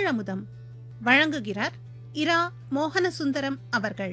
தமிழமுதம் வழங்குகிறார் இரா மோகனசுந்தரம் அவர்கள்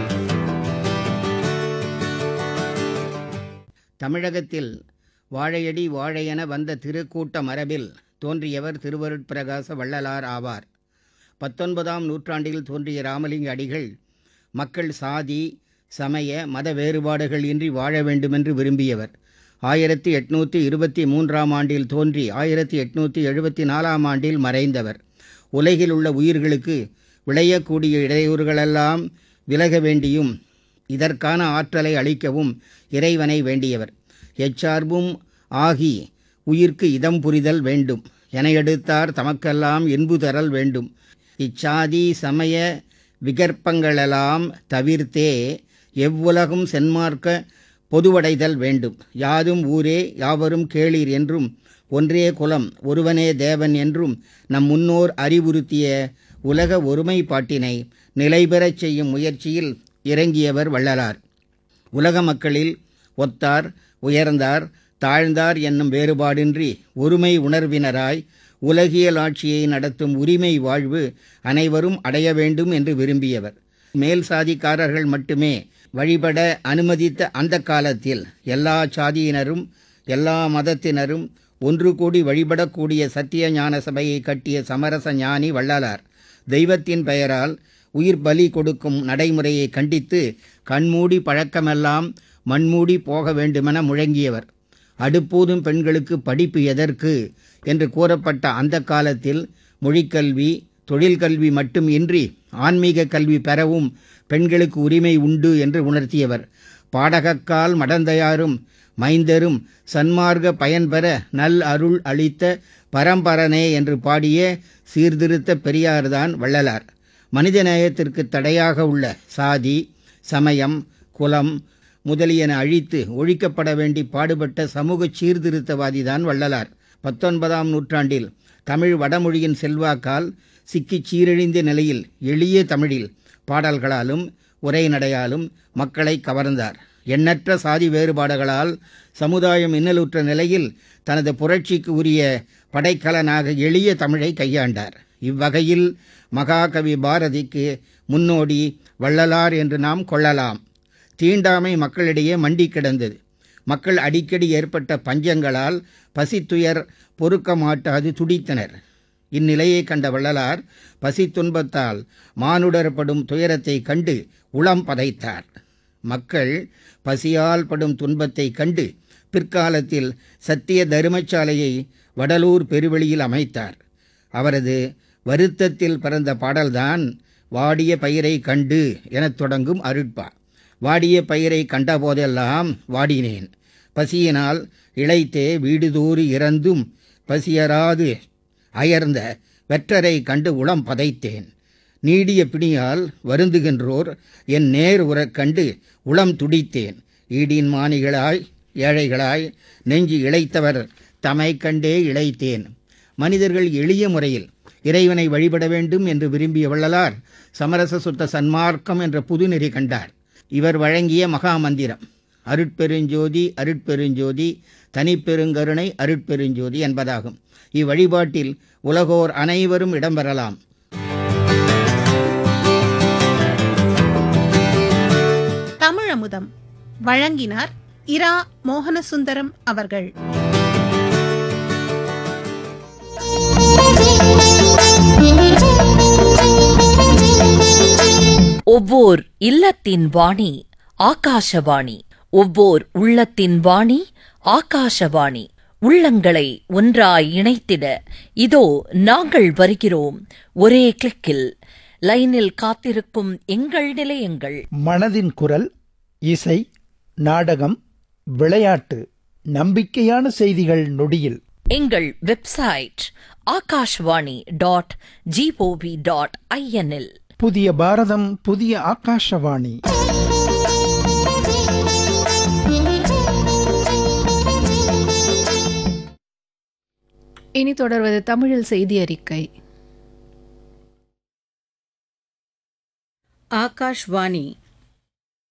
தமிழகத்தில் வாழையடி வாழையென வந்த திருக்கூட்ட மரபில் தோன்றியவர் திருவருட்பிரகாச வள்ளலார் ஆவார் பத்தொன்பதாம் நூற்றாண்டில் தோன்றிய ராமலிங்க அடிகள் மக்கள் சாதி சமய மத வேறுபாடுகள் இன்றி வாழ வேண்டுமென்று விரும்பியவர் ஆயிரத்தி எட்நூற்றி இருபத்தி மூன்றாம் ஆண்டில் தோன்றி ஆயிரத்தி எட்நூற்றி எழுபத்தி நாலாம் ஆண்டில் மறைந்தவர் உலகில் உள்ள உயிர்களுக்கு விளையக்கூடிய இடையூறுகளெல்லாம் விலக வேண்டியும் இதற்கான ஆற்றலை அளிக்கவும் இறைவனை வேண்டியவர் எச்சார்பும் ஆகி உயிர்க்கு இதம் புரிதல் வேண்டும் என எடுத்தார் தமக்கெல்லாம் இன்பு தரல் வேண்டும் இச்சாதி சமய விகற்பங்களெல்லாம் தவிர்த்தே எவ்வுலகும் சென்மார்க்க பொதுவடைதல் வேண்டும் யாதும் ஊரே யாவரும் கேளீர் என்றும் ஒன்றே குலம் ஒருவனே தேவன் என்றும் நம் முன்னோர் அறிவுறுத்திய உலக ஒருமைப்பாட்டினை நிலைபெறச் செய்யும் முயற்சியில் இறங்கியவர் வள்ளலார் உலக மக்களில் ஒத்தார் உயர்ந்தார் தாழ்ந்தார் என்னும் வேறுபாடின்றி ஒருமை உணர்வினராய் உலகியல் ஆட்சியை நடத்தும் உரிமை வாழ்வு அனைவரும் அடைய வேண்டும் என்று விரும்பியவர் மேல் சாதிக்காரர்கள் மட்டுமே வழிபட அனுமதித்த அந்த காலத்தில் எல்லா சாதியினரும் எல்லா மதத்தினரும் ஒன்று கூடி வழிபடக்கூடிய சத்திய ஞான சபையை கட்டிய சமரச ஞானி வள்ளலார் தெய்வத்தின் பெயரால் உயிர் பலி கொடுக்கும் நடைமுறையை கண்டித்து கண்மூடி பழக்கமெல்லாம் மண்மூடி போக வேண்டுமென முழங்கியவர் அடுப்பூதும் பெண்களுக்கு படிப்பு எதற்கு என்று கூறப்பட்ட அந்த காலத்தில் மொழிக்கல்வி தொழில்கல்வி மட்டும் இன்றி ஆன்மீக கல்வி பெறவும் பெண்களுக்கு உரிமை உண்டு என்று உணர்த்தியவர் பாடகக்கால் மடந்தையாரும் மைந்தரும் சன்மார்க்க பயன்பெற நல் அருள் அளித்த பரம்பரனே என்று பாடிய சீர்திருத்த பெரியார்தான் வள்ளலார் மனிதநேயத்திற்கு தடையாக உள்ள சாதி சமயம் குலம் முதலியன அழித்து ஒழிக்கப்பட வேண்டி பாடுபட்ட சமூக சீர்திருத்தவாதிதான் வள்ளலார் பத்தொன்பதாம் நூற்றாண்டில் தமிழ் வடமொழியின் செல்வாக்கால் சிக்கிச் சீரழிந்த நிலையில் எளிய தமிழில் பாடல்களாலும் உரைநடையாலும் மக்களை கவர்ந்தார் எண்ணற்ற சாதி வேறுபாடுகளால் சமுதாயம் இன்னலுற்ற நிலையில் தனது புரட்சிக்கு உரிய படைக்கலனாக எளிய தமிழை கையாண்டார் இவ்வகையில் மகாகவி பாரதிக்கு முன்னோடி வள்ளலார் என்று நாம் கொள்ளலாம் தீண்டாமை மக்களிடையே மண்டி கிடந்தது மக்கள் அடிக்கடி ஏற்பட்ட பஞ்சங்களால் பசித்துயர் பொறுக்க மாட்டாது துடித்தனர் இந்நிலையை கண்ட வள்ளலார் பசி துன்பத்தால் மானுடர்படும் துயரத்தை கண்டு உளம் பதைத்தார் மக்கள் பசியால் படும் துன்பத்தை கண்டு பிற்காலத்தில் சத்திய தருமசாலையை வடலூர் பெருவெளியில் அமைத்தார் அவரது வருத்தத்தில் பிறந்த பாடல்தான் வாடிய பயிரை கண்டு எனத் தொடங்கும் அருட்பா வாடிய பயிரை கண்டபோதெல்லாம் வாடினேன் பசியினால் இளைத்தே வீடுதோறு இறந்தும் பசியராது அயர்ந்த வெற்றரை கண்டு உளம் பதைத்தேன் நீடிய பிணியால் வருந்துகின்றோர் என் நேர் உறக் கண்டு உளம் துடித்தேன் ஈடின் மானிகளாய் ஏழைகளாய் நெஞ்சு இழைத்தவர் தமை கண்டே இழைத்தேன் மனிதர்கள் எளிய முறையில் இறைவனை வழிபட வேண்டும் என்று விரும்பிய வள்ளலார் சமரச சுத்த சன்மார்க்கம் என்ற புதுநெறி கண்டார் இவர் வழங்கிய மகா மந்திரம் அருட்பெருஞ்சோதி அருட்பெருஞ்சோதி தனிப்பெருங்கருணை அருட்பெருஞ்சோதி என்பதாகும் இவ்வழிபாட்டில் உலகோர் அனைவரும் இடம்பெறலாம் தமிழமுதம் வழங்கினார் இரா மோகனசுந்தரம் அவர்கள் ஒவ்வோர் இல்லத்தின் வாணி ஆகாசவாணி ஒவ்வோர் உள்ளத்தின் வாணி ஆகாசவாணி உள்ளங்களை ஒன்றாய் இணைத்திட இதோ நாங்கள் வருகிறோம் ஒரே கிளிக்கில் லைனில் காத்திருக்கும் எங்கள் நிலையங்கள் மனதின் குரல் இசை நாடகம் விளையாட்டு நம்பிக்கையான செய்திகள் நொடியில் எங்கள் website Akashvani dot gov dot ஐஎன்எல் புதிய பாரதம் புதிய ஆகாஷவாணி இனி தொடர்வது தமிழில் செய்தி அறிக்கை ஆகாஷ்வாணி